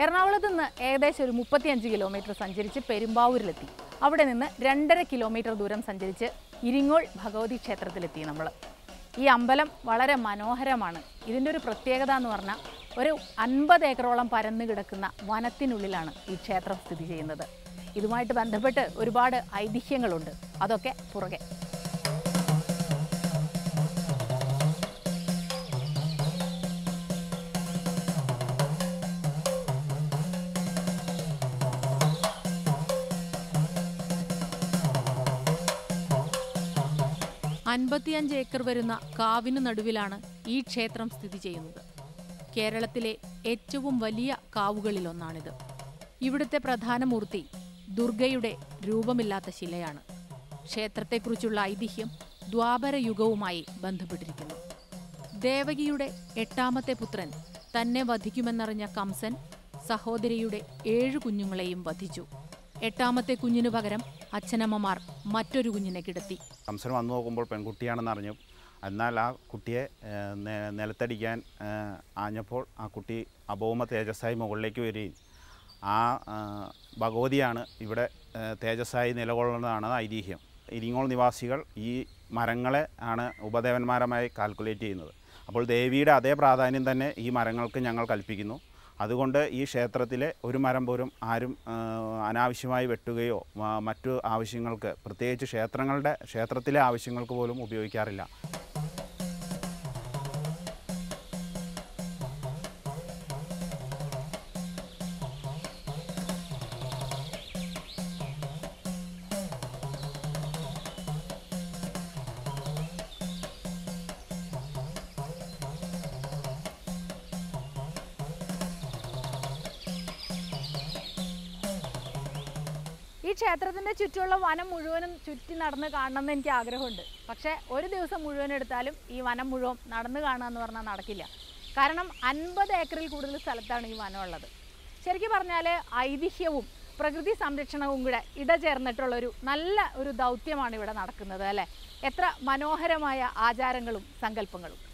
എറണാകുളത്ത് നിന്ന് ഏകദേശം ഒരു മുപ്പത്തിയഞ്ച് കിലോമീറ്റർ സഞ്ചരിച്ച് പെരുമ്പാവൂരിലെത്തി അവിടെ നിന്ന് രണ്ടര കിലോമീറ്റർ ദൂരം സഞ്ചരിച്ച് ഇരിങ്ങോൾ ഭഗവതി ക്ഷേത്രത്തിലെത്തി നമ്മൾ ഈ അമ്പലം വളരെ മനോഹരമാണ് ഇതിൻ്റെ ഒരു പ്രത്യേകത എന്ന് പറഞ്ഞാൽ ഒരു അൻപത് ഏക്കറോളം പരന്നു കിടക്കുന്ന വനത്തിനുള്ളിലാണ് ഈ ക്ഷേത്രം സ്ഥിതി ചെയ്യുന്നത് ഇതുമായിട്ട് ബന്ധപ്പെട്ട് ഒരുപാട് ഐതിഹ്യങ്ങളുണ്ട് അതൊക്കെ പുറകെ അൻപത്തിയഞ്ച് ഏക്കർ വരുന്ന കാവിന് നടുവിലാണ് ഈ ക്ഷേത്രം സ്ഥിതി ചെയ്യുന്നത് കേരളത്തിലെ ഏറ്റവും വലിയ കാവുകളിലൊന്നാണിത് ഇവിടുത്തെ പ്രധാന മൂർത്തി ദുർഗയുടെ രൂപമില്ലാത്ത ശിലയാണ് ക്ഷേത്രത്തെക്കുറിച്ചുള്ള ഐതിഹ്യം ദ്വാപര യുഗവുമായി ബന്ധപ്പെട്ടിരിക്കുന്നു ദേവകിയുടെ എട്ടാമത്തെ പുത്രൻ തന്നെ വധിക്കുമെന്നറിഞ്ഞ കംസൻ സഹോദരിയുടെ ഏഴു കുഞ്ഞുങ്ങളെയും വധിച്ചു എട്ടാമത്തെ കുഞ്ഞിനു പകരം അച്ഛനമ്മമാർ മറ്റൊരു കുഞ്ഞിനെ കിടത്തി കംസൻ വന്നു നോക്കുമ്പോൾ പെൺകുട്ടിയാണെന്ന് അറിഞ്ഞു എന്നാൽ ആ കുട്ടിയെ ഏഹ്, നെ- നിലത്തടിക്കാൻ ഏഹ്, ആഞ്ഞപ്പോൾ ആ കുട്ടി അഭൗമ തേജസ്സായി മുകളിലേക്ക് വരികയും ആ ആ, ഭഗവതിയാണ് ഇവിടെ ഏഹ്, തേജസ്സായി നിലകൊള്ളുന്നതാണ് ഐതിഹ്യം ഇരിങ്ങോൾ നിവാസികൾ ഈ മരങ്ങളെ ആണ് ഉപദേവന്മാരമായി കാൽക്കുലേറ്റ് ചെയ്യുന്നത് അപ്പോൾ ദേവിയുടെ അതേ പ്രാധാന്യം തന്നെ ഈ മരങ്ങൾക്ക് ഞങ്ങൾ കൽപ്പിക്കുന്നു അതുകൊണ്ട് ഈ ക്ഷേത്രത്തിലെ ഒരു മരം പോലും ആരും ആ, അനാവശ്യമായി വെട്ടുകയോ മ- മറ്റു ആവശ്യങ്ങൾക്ക് പ്രത്യേകിച്ച് ക്ഷേത്രങ്ങളുടെ ക്ഷേത്രത്തിലെ ആവശ്യങ്ങൾക്ക് പോലും ഉപയോഗിക്കാറില്ല ഈ ക്ഷേത്രത്തിന്റെ ചുറ്റുമുള്ള വനം മുഴുവനും ചുറ്റി നടന്ന് കാണണമെന്ന് എനിക്ക് ആഗ്രഹമുണ്ട് പക്ഷേ ഒരു ദിവസം മുഴുവൻ എടുത്താലും ഈ വനം മുഴുവൻ നടന്ന് കാണുക എന്ന് പറഞ്ഞാൽ നടക്കില്ല കാരണം അൻപത് ഏക്കറിൽ കൂടുതൽ സ്ഥലത്താണ് ഈ വനം ഉള്ളത് ശരിക്കും പറഞ്ഞാൽ ഐതിഹ്യവും പ്രകൃതി സംരക്ഷണവും കൂടെ ഇടചേർന്നിട്ടുള്ള ഒരു നല്ല ഒരു ദൗത്യമാണ് ഇവിടെ നടക്കുന്നത് അല്ലേ എത്ര മനോഹരമായ ആചാരങ്ങളും സങ്കല്പങ്ങളും